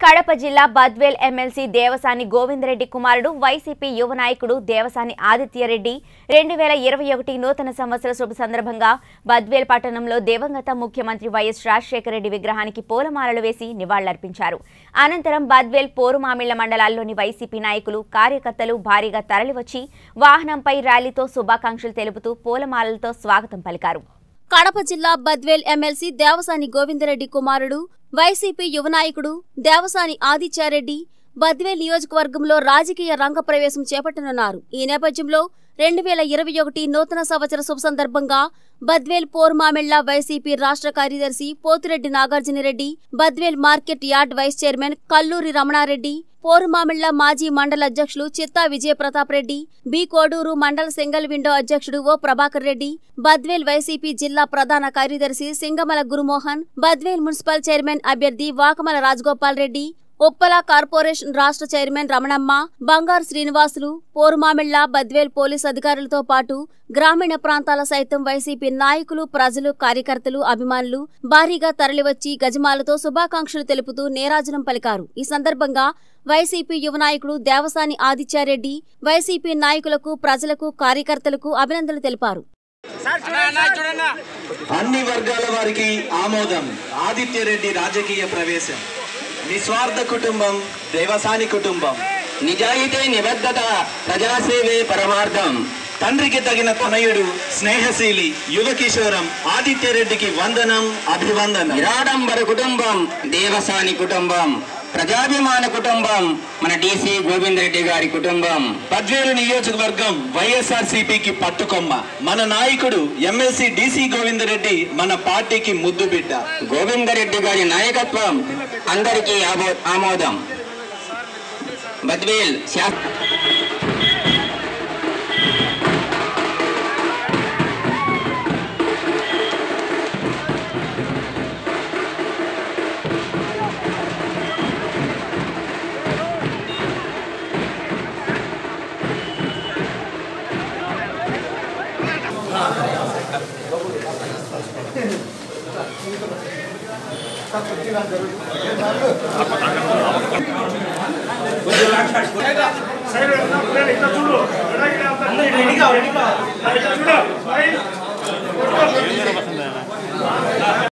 కడప జిల్లా బద్వేల్ ఎమ్మెల్సీ దేవసాని గోవిందరెడ్డి కుమారుడు వైసీపీ యువ నాయకుడు దేవసాని ఆదిత్యరెడ్డి రెండు వేల ఇరవై ఒకటి నూతన సంవత్సర శుభ సందర్భంగా బద్వేల్ పట్టణంలో దివంగత ముఖ్యమంత్రి వైఎస్ రాజశేఖర రెడ్డి విగ్రహానికి పూలమాలలు వేసి నివాళులర్పించారు అనంతరం బద్వేల్ పోరుమామిళ్ల మండలాల్లోని వైసీపీ నాయకులు కార్యకర్తలు భారీగా తరలివచ్చి వాహనంపై ర్యాలీతో శుభాకాంక్షలు తెలుపుతూ పూలమాలలతో స్వాగతం పలికారు కడప జిల్లా బద్వేల్ ఎమ్మెల్సీ దేవసాని గోవిందరెడ్డి కుమారుడు వైసీపీ యువ నాయకుడు దేవసాని ఆదిత్యారెడ్డి బద్వేల్ నియోజకవర్గంలో రాజకీయ రంగ ప్రవేశం చేపట్టనున్నారు ఈ నేపథ్యంలో రెండు వేల ఇరవై ఒకటి నూతన సంవత్సర శుభ సందర్భంగా బద్వేల్ పోర్మామిళ్ల వైసీపీ రాష్ట్ర కార్యదర్శి Pothireddy Nagarjuna Reddy Badvel market yard vice chairman Kalluri Ramana Reddy Porumamilla మాజీ మండల అధ్యక్షులు చిత్తా విజయ ప్రతాప్ రెడ్డి బి కోడూరు మండల సింగల్ విండో అధ్యక్షుడు ఓ ప్రభాకర్ రెడ్డి బద్వేల్ వైసీపీ జిల్లా ప్రధాన కార్యదర్శి సింగమల గురుమోహన్ బద్వేల్ మున్సిపల్ చైర్మన్ అభ్యర్థి వాకమల రాజగోపాల్ రెడ్డి ఉప్పల కార్పొరేషన్ రాష్ట్ర చైర్మన్ రమణమ్మ బంగారు శ్రీనివాసులు పోరుమామిళ్ల బద్వేల్ పోలీస్ అధికారులతో పాటు గ్రామీణ ప్రాంతాల సైతం వైసీపీ నాయకులు ప్రజలు కార్యకర్తలు అభిమానులు భారీగా తరలివచ్చి గజమాలతో శుభాకాంక్షలు తెలుపుతూ నేరాజనం పలికారు ఈ సందర్భంగా వైసీపీ యువ నాయకుడు దేవసాని ఆదిత్యారెడ్డి వైసీపీ నాయకులకు ప్రజలకు కార్యకర్తలకు అభినందనలు తెలిపారు అన్ని వర్గాల వారికి ఆమోదం ఆదిత్యరెడ్డి రాజకీయ ప్రవేశం నిస్వార్థ కుటుంబం దేవసాని కుటుంబం నిజాయితీ నిబద్ధత ప్రజాసేవే పరమార్థం తండ్రికి తగిన తనయుడు స్నేహశీలి యువ కిషోరం ఆదిత్యరెడ్డికి వందనం అభివందనం నిరాడంబర కుటుంబం దేవసాని కుటుంబం ప్రజాభిమాన కుటుంబం మన డిసి గోవిందరెడ్డి గారి కుటుంబం పద్వేలు నియోజకవర్గం వైఎస్ఆర్ సిపికి పట్టుకొమ్మ మన నాయకుడు ఎమ్మెల్సీ డిసి గోవిందరెడ్డి మన పార్టీకి ముద్దు బిడ్డ గోవిందరెడ్డి గారి నాయకత్వం అందరికీ ఆమో- ఆమోదం బద్వేల్ శా రెడీగా రెడీగా చూడు